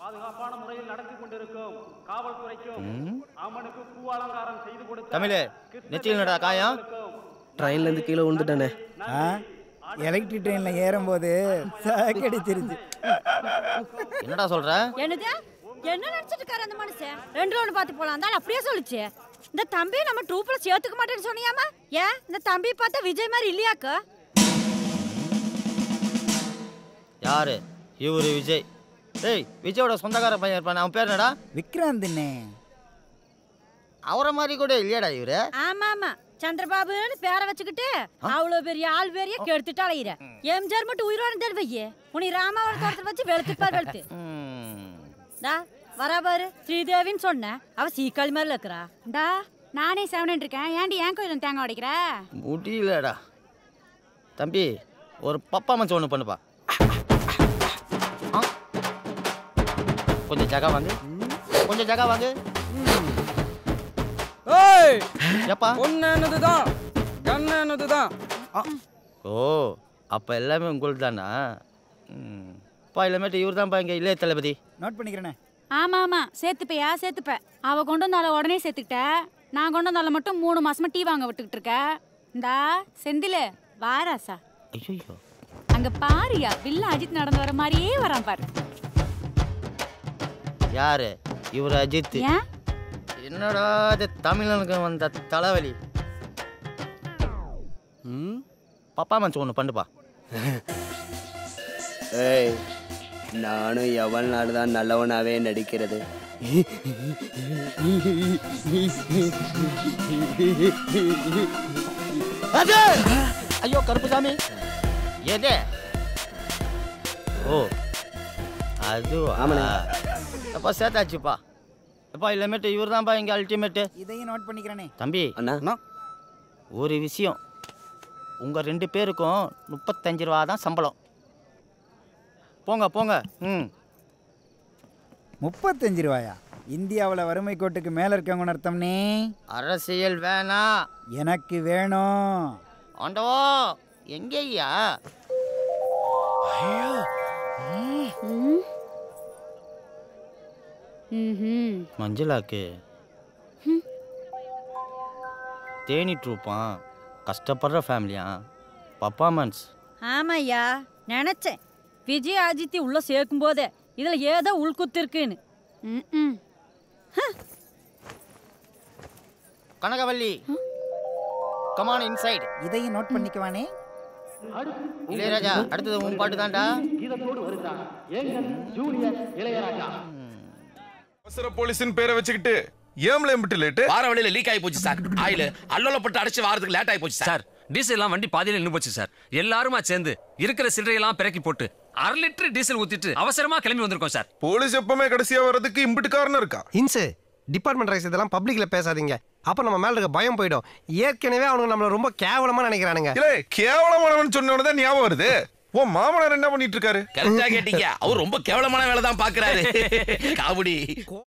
பாதுகாப்பான முறையில் நடத்தி கொண்டிருக்கும் காவல்துறைக்கும் அம்மனுக்கு பூ அலங்காரம் செய்து கொடுத்த தமிழே நெத்தியில் என்னடா காயம் ட்ரெயின்ல இருந்து கீழே விழுந்துட்டானே ஆ எலக்ட்ரிக் ட்ரெயினில் ஏறும்போது சாக்கடிச்சிருச்சு என்னடா சொல்ற என்னது என்ன நினைச்சிட்டு இருக்காரு அந்த மனுஷன் ரெண்டு ரவுண்ட் பார்த்து போலாம் தான் அப்படியே சொல்லுச்சு இந்த தம்பி நம்ம ட்ரூப்ல சேர்த்துக்க மாட்டேன்னு சொன்னியாமா ஏன் இந்த தம்பி பார்த்தா விஜய் மாதிரி இல்லையாக்கா யாரு இவரு விஜய் டேய் விஜயோட சொந்தக்கார பையன் இருப்பானே அவன் பேர் என்னடா விக்ராந்த்ண்ணே அவரை மாதிரி கூட இல்லையாடா இவரு ஆமா ஆமா சந்திரபாபுன்னு பேரை வச்சுக்கிட்டு அவ்வளவு பெரிய ஆள் பேரைய கெடுத்துட்டு அலையிற எம்ஜிஆர் மட்டும் உயிரோட தான் வையே உனி ராமாவரம் தோட்டத்தில் வச்சு வெளுத்துப்பார் வெளுத்து ம். டா வரா பாரு ஸ்ரீதேவின்னு சொன்னேன் அவ சீக்காளி மாதிரி இருக்கிறா டா நானே செவனிட்டு இருக்கேன் ஏன்டி ஏன் கோயிலும் தேங்காய் உடைக்கிற முடியலடா தம்பி ஒரு பப்பா மச்சம் ஒன்று பண்ணுப்பா ஆ? கொஞ்சம் ஜகா வாங்கு கொஞ்சம் ஜகா வாங்கு ஏய் ஏப்பா பொண்ணு தான் கண்ணு தான் ஓ அப்போ எல்லாமே உங்களுக்கு தானா ம். பா இல்லமேட்டு இவர் தான்ப்பா இங்கே இளைய தளபதி நோட் பண்ணிக்கிறேண்ணே ஆமா ஆமா சேர்த்துப்பையா சேர்த்துப்ப அவ கொண்டு வந்தால உடனே சேர்த்துக்கிட்ட நான் கொண்டு வந்தால மட்டும் மூணு மாசமா டீ வாங்க விட்டுக்கிட்டு இருக்க இந்தா செந்திலு வாராசா ஐயோ அங்க பாரியா வில்ல அஜித் நடந்து வர மாதிரியே வரான் பாரு யாரு இவர் அஜித் ஏன் என்னடா இது தமிழனுக்கு வந்த தலைவலி பப்பா மச்சம் ஒன்று பண்ணுப்பா ஏய் நானும் எவன் நாடு தான் நல்லவனாவே நடிக்கிறது அது ஐயோ கருப்புசாமி எது ஓ அதுவா ஆமாண்ணே. அப்பா சேர்த்தாச்சுப்பா அப்பா இல்லமேட்டு இவர் தான்ப்பா இங்கே அல்டிமேட்டு இதையும் நோட் பண்ணிக்கிறேனே தம்பி அண்ணா ஒரு விஷயம் உங்கள் ரெண்டு பேருக்கும் முப்பத்தஞ்சு ரூபா தான் சம்பளம் போங்க போங்க ம் முப்பத்தஞ்சு ரூபாயா இந்தியாவில் வறுமை கோட்டுக்கு மேலே இருக்கவங்கன்னு அர்த்தம்னே அரசியல் வேணாம் எனக்கு வேணும் ஆண்டவா எங்கேய்யா ம்ஹும். மஞ்சளாக்கு தேனி ட்ரூப்பான் கஷ்டப்படுற ஃபேமிலியா பர்ஃபார்மன்ஸ் ஆமாய்யா நினைச்சேன் விஜய் அஜித்தி உள்ள சேர்க்கும் போதே இதுல ஏதோ உள்குத்து இருக்குன்னு ம்ம். கனகவல்லி கமான் இன்சைடு இதையும் நோட் பண்ணிக்குவானே இளையராஜா அடுத்தது உன் பாட்டு தான்டா கீதத்தோடு வருகிறார் எங்கள் ஜூனியர் இளையராஜா அவசர போலீஸ்னு பேரை வச்சுக்கிட்டு ஏம்ல எம்பிட்டு லேட்டு வார வழியில லீக் ஆகி போச்சு சார் ஆயில் அல்லோலப்பட்டு அடிச்சு வாரத்துக்கு லேட் ஆகி போச்சு சார் சார் டீசல் எல்லாம் வண்டி பாதியில நின்று போச்சு சார் எல்லாருமா சேர்ந்து இருக்கிற சில்லறையெல்லாம் பிறக்கி போட்டு அரை லிட்டர் டீசல் ஊத்திட்டு அவசரமா கிளம்பி வந்திருக்கோம் சார் போலீஸ் எப்பவுமே கடைசியா வர்றதுக்கு இம்பிட்டு காரணம் இருக்கா இன்சு டிபார்ட்மெண்ட் ரைஸ் இதெல்லாம் பப்ளிக்ல பேசாதீங்க அப்ப நம்ம மேல இருக்க பயம் போயிடும் ஏற்கனவே அவனுங்க நம்மள ரொம்ப கேவலமா நினைக்கிறானுங்க இல்ல கேவலமானவன் சொன்ன உடனே தான் ஞாபகம் வருது உன் மாமனார் என்ன பண்ணிட்டு இருக்காரு கரெக்டா கேட்டீங்க அவர் ரொம்ப கேவலமான வேலை தான் பாக்குறாரு காமெடி